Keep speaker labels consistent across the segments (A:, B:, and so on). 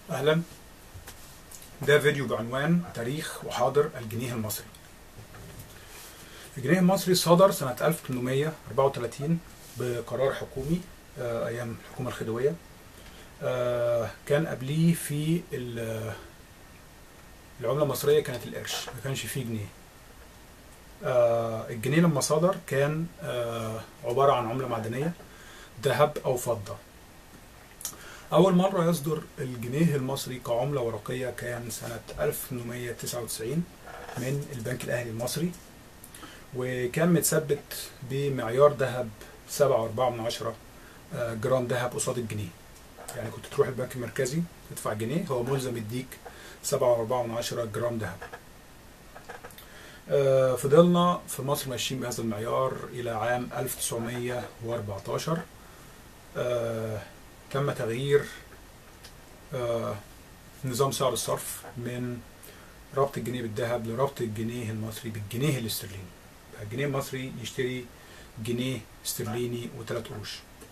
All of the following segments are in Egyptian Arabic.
A: أهلا ده فيديو بعنوان تاريخ وحاضر الجنيه المصري الجنيه المصري صدر سنة 1834 بقرار حكومي آه، أيام الحكومة الخديوية آه، كان قبليه في ال- العملة المصرية كانت القرش ما كانش فيه جنيه آه، الجنيه لما صدر كان آه، عبارة عن عملة معدنية ذهب أو فضة أول مرة يصدر الجنيه المصري كعملة ورقية كان سنة 1899 من البنك الأهلي المصري وكان متثبت بمعيار ذهب 7.4 جرام ذهب قصاد الجنيه يعني كنت تروح البنك المركزي تدفع جنيه هو ملزم يديك 7.4 جرام ذهب آه، فضلنا في مصر ماشيين بهذا المعيار إلى عام 1914 آه، تم تغيير آه، نظام سعر الصرف من ربط الجنيه بالذهب لربط الجنيه المصري بالجنيه الاسترليني بقى الجنيه المصري يشتري جنيه استرليني وثلاث قروش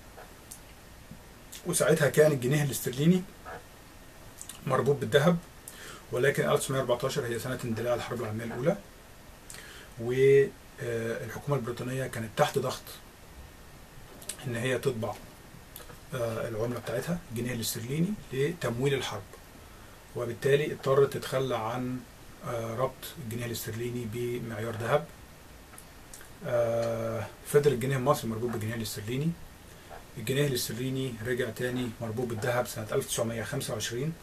A: وساعتها كان الجنيه الاسترليني مربوط بالذهب ولكن 1914 هي سنة اندلاع الحرب العالمية الأولى والحكومة البريطانية كانت تحت ضغط إن هي تطبع آه، العملة بتاعتها الجنيه الاسترليني لتمويل الحرب وبالتالي اضطرت تتخلى عن آه، ربط الجنيه الاسترليني بمعيار ذهب آه، فضل الجنيه المصري مربوط بالجنيه الاسترليني الجنيه الاسترليني رجع تاني مربوط بالذهب سنة 1925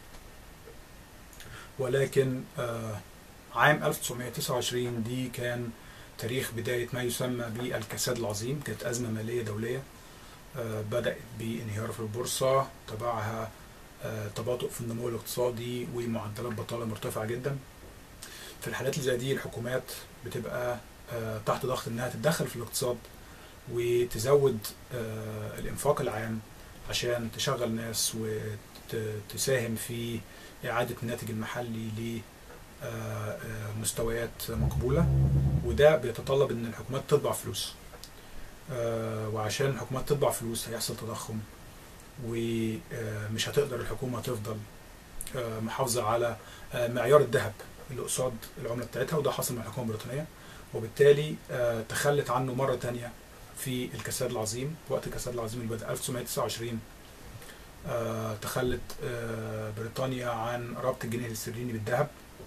A: ولكن آه، عام 1929 دي كان تاريخ بداية ما يسمى بالكساد العظيم كانت أزمة مالية دولية آه، بدأت بانهيار في البورصة تبعها آه، تباطؤ في النمو الاقتصادي ومعدلات بطالة مرتفعة جدا في الحالات اللي زي دي الحكومات بتبقى آه، تحت ضغط انها تتدخل في الاقتصاد وتزود آه، الانفاق العام عشان تشغل ناس وتساهم في إعادة الناتج المحلي ل آه، آه، مستويات مقبولة وده بيتطلب ان الحكومات تطبع فلوس آه، وعشان الحكومات تطبع فلوس هيحصل تضخم ومش هتقدر الحكومة تفضل آه، محافظة على آه، معيار الذهب اللي قصاد العملة بتاعتها وده حصل مع الحكومة البريطانية وبالتالي آه، تخلت عنه مرة تانية في الكساد العظيم وقت الكساد العظيم اللي بدأ 1929 آه، تخلت آه، بريطانيا عن ربط الجنيه الاسترليني بالذهب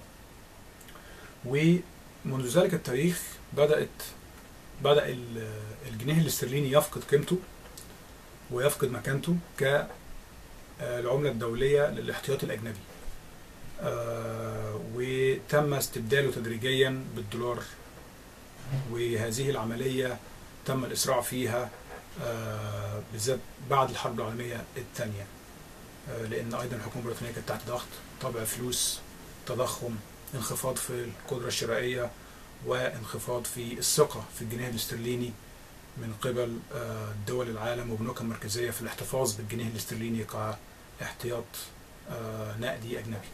A: ومنذ ذلك التاريخ بدأت بدأ ال- الجنيه الاسترليني يفقد قيمته ويفقد مكانته كالعملة الدولية للاحتياطي الأجنبي آه، وتم استبداله تدريجيا بالدولار وهذه العملية تم الإسراع فيها آه، بالذات بعد الحرب العالمية الثانية آه، لأن أيضا الحكومة البريطانية كانت تحت ضغط طبع فلوس تضخم انخفاض في القدرة الشرائية وانخفاض في الثقة في الجنيه الاسترليني من قبل آه، دول العالم وبنوكها المركزية في الاحتفاظ بالجنيه الاسترليني كاحتياط آه، نقدي أجنبي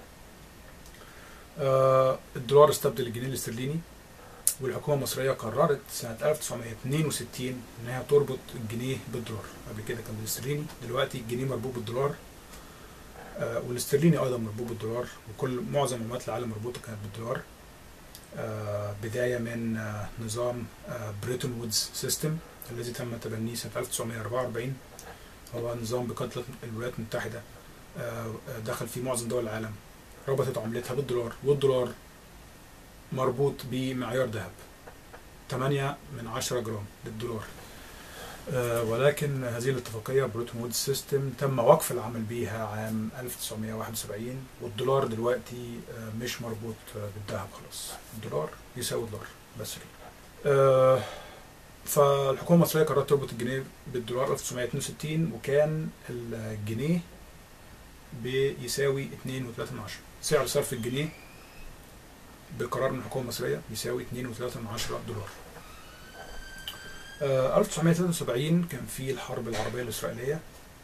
A: آه، الدولار استبدل الجنيه الاسترليني والحكومة المصرية قررت سنة 1962 إنها تربط الجنيه بالدولار قبل كده كان بالاسترليني دلوقتي الجنيه مربوط بالدولار آه، والاسترليني أيضا مربوط بالدولار وكل معظم عملات العالم مربوطة كانت بالدولار آه، بداية من آه، نظام بريتون وودز سيستم الذي تم تبنيه سنة 1944 هو نظام بقيادة الولايات المتحدة آه، آه، دخل فيه معظم دول العالم ربطت عملتها بالدولار والدولار مربوط بمعيار ذهب 8 من 10 جرام للدولار آه، ولكن هذه الاتفاقية بروتون وودز سيستم تم وقف العمل بيها عام 1971 والدولار دلوقتي آه، مش مربوط آه، بالذهب خلاص الدولار يساوي دولار بس كده آه، فالحكومة المصرية قررت تربط الجنيه بالدولار 1962 وكان الجنيه بيساوي 2.3 من عشرة سعر صرف الجنيه بقرار من الحكومة المصرية يساوي 2.3 من عشرة دولار آه، 1973 كان في الحرب العربية الإسرائيلية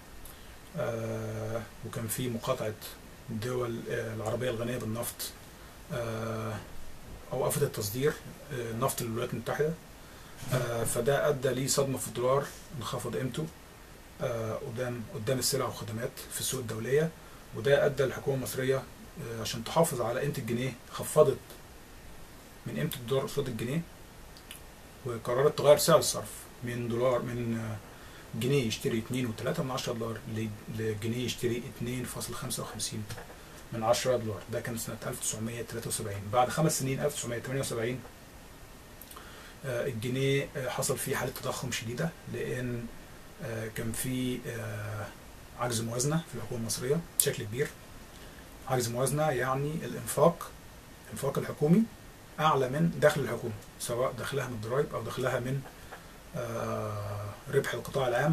A: آه، وكان في مقاطعة الدول آه، العربية الغنية بالنفط آه، أوقفت التصدير آه، نفط للولايات المتحدة آه، فده أدى ليه صدمة في الدولار انخفض قيمته آه، قدام قدام السلع والخدمات في السوق الدولية وده ادى الحكومه المصريه آه، عشان تحافظ على قيمه الجنيه خفضت من قيمه الدولار قصاد الجنيه وقررت تغير سعر الصرف من دولار من آه، جنيه يشتري 2.3 من 10 دولار ل- لجنيه يشتري 2.55 من 10 دولار ده كان سنة 1973 بعد خمس سنين 1978 آه، الجنيه آه، حصل فيه حالة تضخم شديدة لأن آه، كان في آه، عجز موازنة في الحكومة المصرية بشكل كبير عجز موازنة يعني الإنفاق الإنفاق الحكومي أعلى من دخل الحكومة سواء دخلها من الضرائب أو دخلها من آه، ربح القطاع العام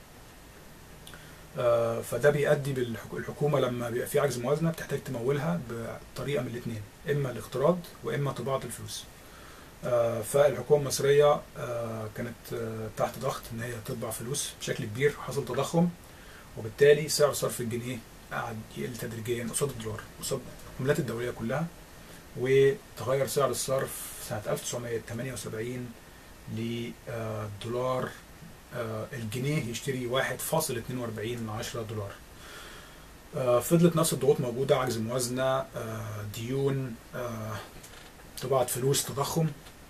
A: آه، فده بيؤدي بالحكومه لما بيبقى في عجز موازنه بتحتاج تمولها بطريقه من الاثنين اما الاقتراض واما طباعه الفلوس آه، فالحكومه المصريه آه، كانت آه، تحت ضغط ان هي تطبع فلوس بشكل كبير حصل تضخم وبالتالي سعر صرف الجنيه قعد يقل تدريجيا قصاد الدولار قصاد العملات الدوليه كلها وتغير سعر الصرف سنه 1978 للدولار آه، الجنيه يشتري 1.42 من 10 دولار آه، فضلت نفس الضغوط موجودة عجز موازنة آه، ديون آه، طباعة فلوس تضخم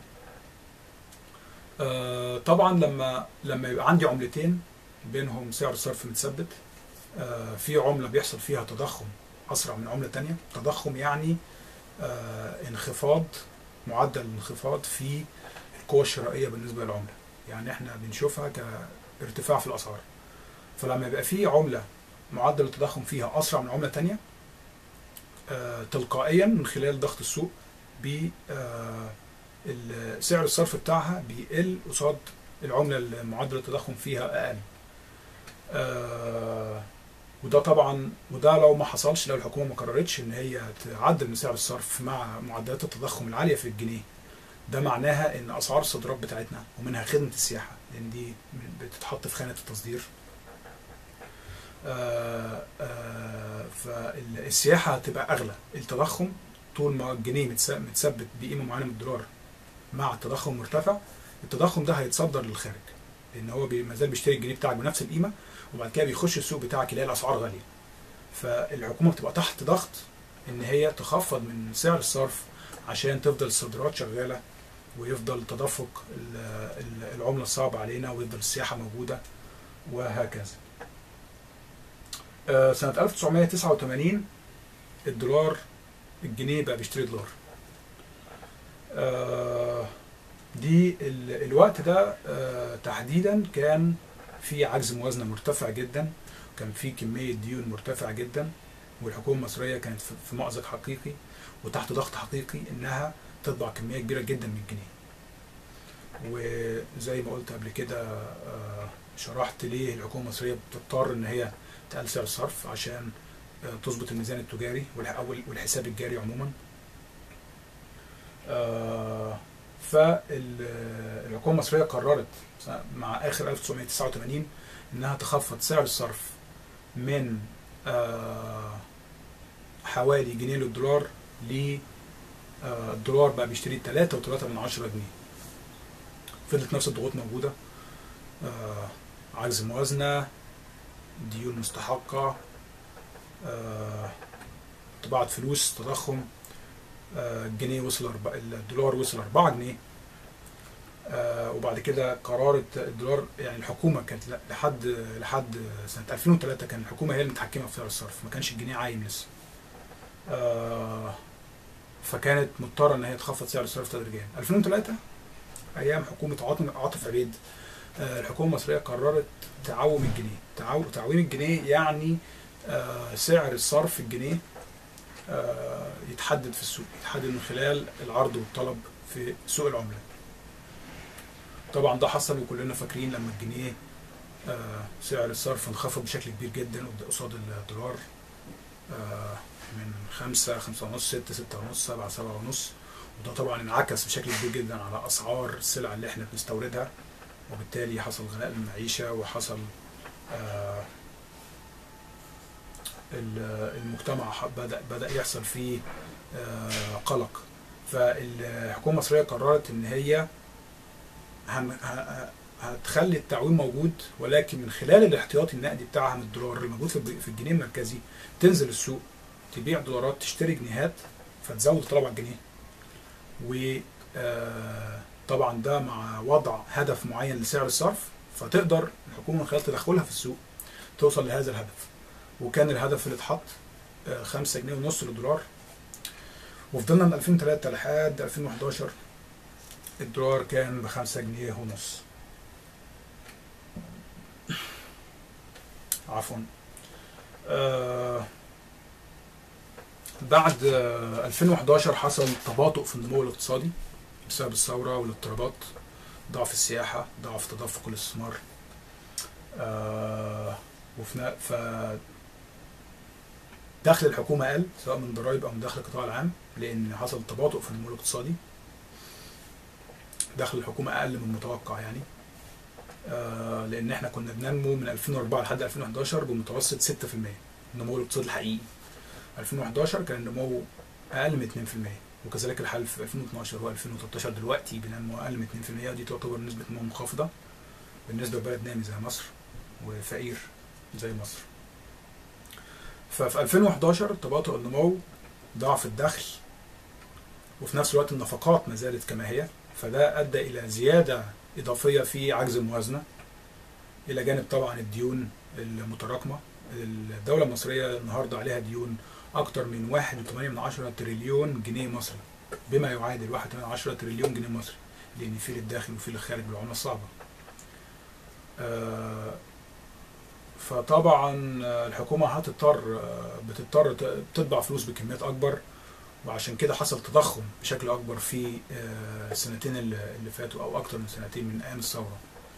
A: آه، طبعا لما لما يبقى عندي عملتين بينهم سعر صرف متثبت آه، في عملة بيحصل فيها تضخم أسرع من عملة تانية تضخم يعني آه، انخفاض معدل الانخفاض في القوة الشرائية بالنسبة للعملة يعني احنا بنشوفها كارتفاع في الاسعار فلما يبقى في عمله معدل التضخم فيها اسرع من عمله تانية آه، تلقائيا من خلال ضغط السوق ب آه، ال- سعر الصرف بتاعها بيقل قصاد العمله اللي معدل التضخم فيها اقل آه، وده طبعا وده لو ما حصلش لو الحكومه ما قررتش ان هي تعدل من سعر الصرف مع معدلات التضخم العاليه في الجنيه ده معناها ان اسعار الصادرات بتاعتنا ومنها خدمه السياحه لان دي بتتحط في خانه التصدير آه، آه، فالسياحه هتبقى اغلى التضخم طول ما الجنيه متس- متثبت بقيمه معينه من الدولار مع التضخم مرتفع التضخم ده هيتصدر للخارج لان هو بي- ما زال بيشتري الجنيه بتاعك بنفس القيمه وبعد كده بيخش السوق بتاعك يلاقي الاسعار غاليه فالحكومه بتبقى تحت ضغط ان هي تخفض من سعر الصرف عشان تفضل الصادرات شغاله ويفضل تدفق ال- ال- العمله الصعبه علينا ويفضل السياحه موجوده وهكذا. آه، سنه 1989 الدولار الجنيه بقى بيشتري دولار. آه، دي ال- الوقت ده آه، تحديدا كان في عجز موازنه مرتفع جدا كان في كميه ديون مرتفعه جدا والحكومه المصريه كانت في- في مأزق حقيقي وتحت ضغط حقيقي انها تطبع كميه كبيره جدا من الجنيه وزي ما قلت قبل كده آه، شرحت ليه الحكومه المصريه بتضطر ان هي تقلل سعر الصرف عشان آه، تظبط الميزان التجاري والح- أو والحساب الجاري عموما آه، فالحكومه المصريه قررت مع اخر 1989 انها تخفض سعر الصرف من آه، حوالي جنيه للدولار ل آه، الدولار بقى بيشتري 3.3 من 10 جنيه فضلت نفس الضغوط موجودة آه، عجز موازنة ديون مستحقة آه، طباعة فلوس تضخم آه، الجنيه وصل أربعة الدولار وصل 4 جنيه آه، وبعد كده قرار الدولار يعني الحكومه كانت ل- لحد لحد سنه 2003 كان الحكومه هي اللي متحكمه في سعر الصرف ما كانش الجنيه عايم لسه آه، فكانت مضطره ان هي تخفض سعر الصرف تدريجيا 2003 ايام حكومه عاطف عاطف عبيد آه، الحكومه المصريه قررت تعوم الجنيه تعو- تعويم الجنيه يعني آه، سعر الصرف الجنيه آه، يتحدد في السوق يتحدد من خلال العرض والطلب في سوق العملات طبعا ده حصل وكلنا فاكرين لما الجنيه آه، سعر الصرف انخفض بشكل كبير جدا قصاد الدولار آه، من خمسة خمسة ونص ستة ستة ونص سبعة سبعة ونص وده طبعا انعكس بشكل كبير جدا على أسعار السلع اللي احنا بنستوردها وبالتالي حصل غلاء المعيشة وحصل آه، ال- المجتمع ح- بدأ بدأ يحصل فيه آه، قلق فالحكومة المصرية قررت إن هي هن- ه- هتخلي التعويم موجود ولكن من خلال الاحتياطي النقدي بتاعها من الدولار اللي موجود في الب- في الجنيه المركزي تنزل السوق تبيع دولارات تشتري جنيهات فتزود الطلب على الجنيه و آه، طبعا ده مع وضع هدف معين لسعر الصرف فتقدر الحكومه من خلال تدخلها في السوق توصل لهذا الهدف وكان الهدف اللي اتحط 5 جنيه ونص للدولار وفضلنا من 2003 لحد 2011 الدولار كان ب 5 جنيه ونص عفوا آه بعد آه 2011 حصل تباطؤ في النمو الاقتصادي بسبب الثورة والاضطرابات ضعف السياحة ضعف تدفق الاستثمار آه وفي نا- ف دخل الحكومة قل سواء من ضرائب أو من دخل القطاع العام لأن حصل تباطؤ في النمو الاقتصادي دخل الحكومة أقل من المتوقع يعني آه لأن احنا كنا بننمو من 2004 لحد 2011 بمتوسط 6% النمو الاقتصادي الحقيقي 2011 كان النمو أقل من 2% وكذلك الحال في 2012 و2013 دلوقتي بننمو أقل من 2% ودي تعتبر نسبة نمو منخفضة بالنسبة لبلد نامي زي مصر وفقير زي مصر ففي 2011 تباطؤ النمو ضعف الدخل وفي نفس الوقت النفقات ما زالت كما هي فده ادى الى زياده اضافيه في عجز الموازنه الى جانب طبعا الديون المتراكمه الدوله المصريه النهارده عليها ديون اكتر من 1.8 تريليون جنيه مصري بما يعادل 1.8 تريليون جنيه مصري لان في للداخل وفي للخارج بالعمله الصعبه آه، فطبعا الحكومه هتضطر بتضطر ت- تطبع فلوس بكميات اكبر وعشان كده حصل تضخم بشكل اكبر في آه، السنتين اللي اللي فاتوا او اكتر من سنتين من ايام الثوره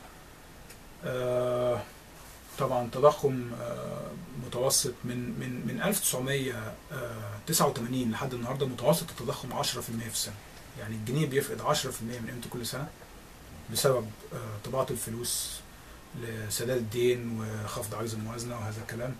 A: آه، طبعا تضخم آه، متوسط من من من 1989 لحد النهارده متوسط التضخم 10% في السنه يعني الجنيه بيفقد 10% من قيمته كل سنه بسبب آه، طباعه الفلوس لسداد الدين وخفض عجز الموازنه وهذا الكلام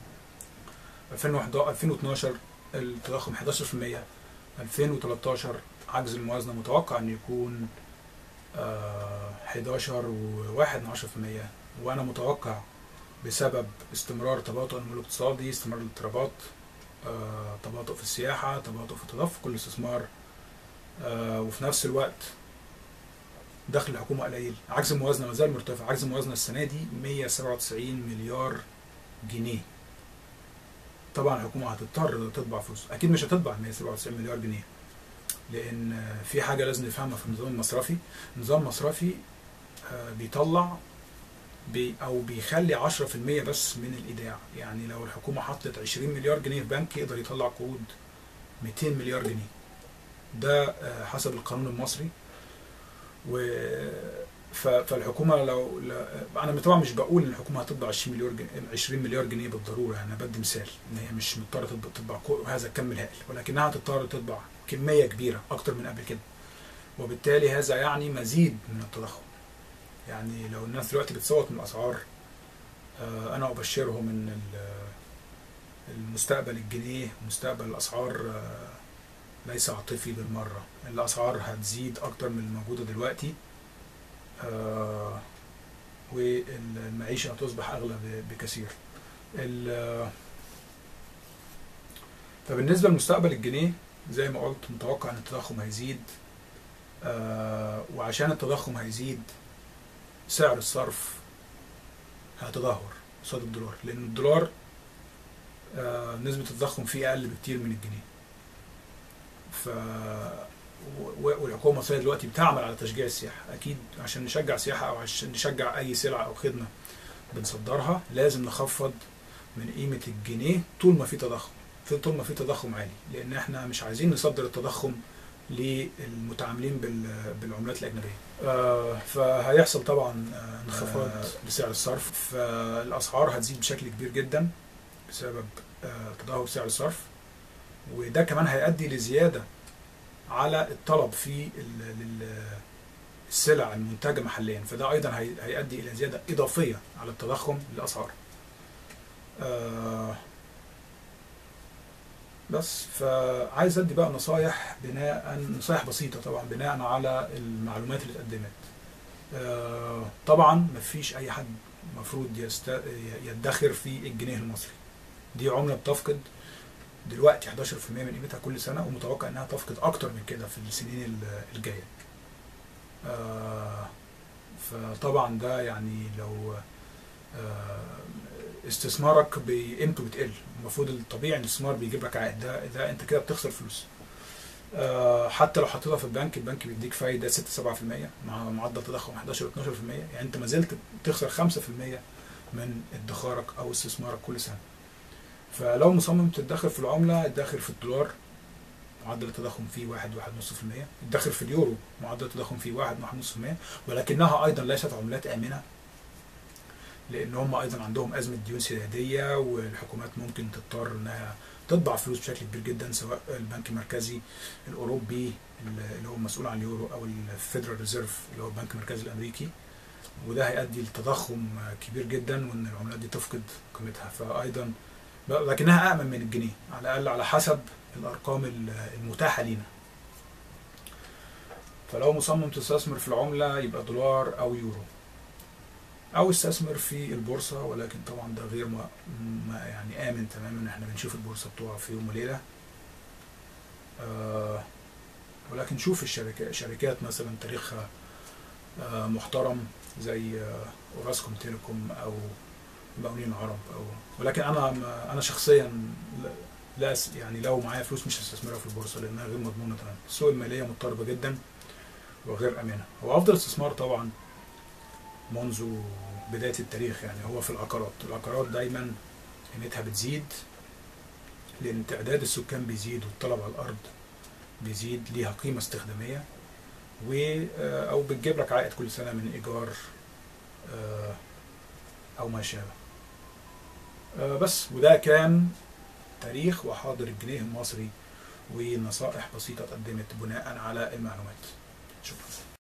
A: 2011 2012 التضخم 11% 2013 عجز الموازنه متوقع ان يكون آه، 11 و1 من 10% وانا متوقع بسبب استمرار تباطؤ النمو الاقتصادي استمرار الاضطرابات آه، تباطؤ في السياحه تباطؤ في تدفق الاستثمار آه، وفي نفس الوقت دخل الحكومه قليل عجز الموازنه ما زال مرتفع عجز الموازنه السنه دي 197 مليار جنيه طبعا الحكومه هتضطر تطبع فلوس اكيد مش هتطبع 197 مليار جنيه لان في حاجه لازم نفهمها في النظام المصرفي النظام المصرفي آه، بيطلع بي او بيخلي 10% بس من الايداع يعني لو الحكومه حطت 20 مليار جنيه في بنك يقدر يطلع قروض 200 مليار جنيه ده آه، حسب القانون المصري و ف- فالحكومه لو لا انا طبعا مش بقول ان الحكومه هتطبع 20 مليار جنيه 20 مليار جنيه بالضروره يعني انا بدي مثال ان هي مش مضطره تطبع, تطبع كو- هذا الكم الهائل ولكنها هتضطر تطبع كميه كبيره اكتر من قبل كده وبالتالي هذا يعني مزيد من التضخم يعني لو الناس دلوقتي بتصوت من الاسعار آه، انا ابشرهم ان ال- المستقبل الجنيه مستقبل الاسعار آه، ليس عاطفي بالمره الاسعار هتزيد اكتر من الموجوده دلوقتي آه، والمعيشه هتصبح اغلى ب- بكثير ال- فبالنسبه لمستقبل الجنيه زي ما قلت متوقع ان التضخم هيزيد آه، وعشان التضخم هيزيد سعر الصرف هيتدهور قصاد الدولار لان الدولار آه، نسبة التضخم فيه أقل بكتير من الجنيه ف و- والحكومة المصرية دلوقتي بتعمل على تشجيع السياحة أكيد عشان نشجع سياحة أو عشان نشجع أي سلعة أو خدمة بنصدرها لازم نخفض من قيمة الجنيه طول ما في تضخم في طول ما في تضخم عالي لأن احنا مش عايزين نصدر التضخم للمتعاملين بال- بالعملات الأجنبية آه، فهيحصل طبعا آه، انخفاض لسعر الصرف فالأسعار هتزيد بشكل كبير جدا بسبب آه، تدهور سعر الصرف وده كمان هيؤدي لزيادة على الطلب في ال- لل- السلع المنتجة محليا فده أيضا هي- هيؤدي إلى زيادة إضافية على التضخم للأسعار آه، بس فعايز ادي بقى نصايح بناء نصايح بسيطه طبعا بناء على المعلومات اللي اتقدمت آه، طبعا مفيش اي حد المفروض يست... يدخر في الجنيه المصري دي عمله بتفقد دلوقتي 11% من قيمتها كل سنه ومتوقع انها تفقد اكتر من كده في السنين ال- الجايه آه، فطبعا ده يعني لو آه، استثمارك بقيمته بتقل المفروض الطبيعي ان الاستثمار بيجيب لك عائد ده ده انت كده بتخسر فلوس آه، حتى لو حطيتها في البنك البنك بيديك فايده 6 7% مع معدل تضخم 11 12% يعني انت ما زلت بتخسر 5% من ادخارك او استثمارك كل سنه فلو مصمم تدخر في العمله ادخر في الدولار معدل التضخم فيه 1 1.5% ادخر في اليورو معدل التضخم فيه 1 1.5% ولكنها ايضا ليست عملات امنه لان هم ايضا عندهم ازمه ديون سياديه والحكومات ممكن تضطر انها تطبع فلوس بشكل كبير جدا سواء البنك المركزي الاوروبي اللي هو مسؤول عن اليورو او الفيدرال ريزيرف اللي هو البنك المركزي الامريكي وده هيؤدي لتضخم كبير جدا وان العملات دي تفقد قيمتها فايضا لكنها امن من الجنيه على الاقل على حسب الارقام المتاحه لينا فلو مصمم تستثمر في العمله يبقى دولار او يورو او استثمر في البورصه ولكن طبعا ده غير ما, ما يعني امن تماما احنا بنشوف البورصه بتقع في يوم وليله آه ولكن شوف الشركات شركات مثلا تاريخها آه محترم زي آه اوراسكوم تيليكوم او مقاولين العرب او ولكن انا انا شخصيا لا يعني لو معايا فلوس مش هستثمرها في البورصه لانها غير مضمونه تماما السوق الماليه مضطربه جدا وغير امنه هو افضل استثمار طبعا منذ بدايه التاريخ يعني هو في العقارات العقارات دايما قيمتها بتزيد لان تعداد السكان بيزيد والطلب على الارض بيزيد ليها قيمه استخداميه و او بتجيب لك عائد كل سنه من ايجار او ما شابه بس وده كان تاريخ وحاضر الجنيه المصري ونصائح بسيطه اتقدمت بناء على المعلومات شكرا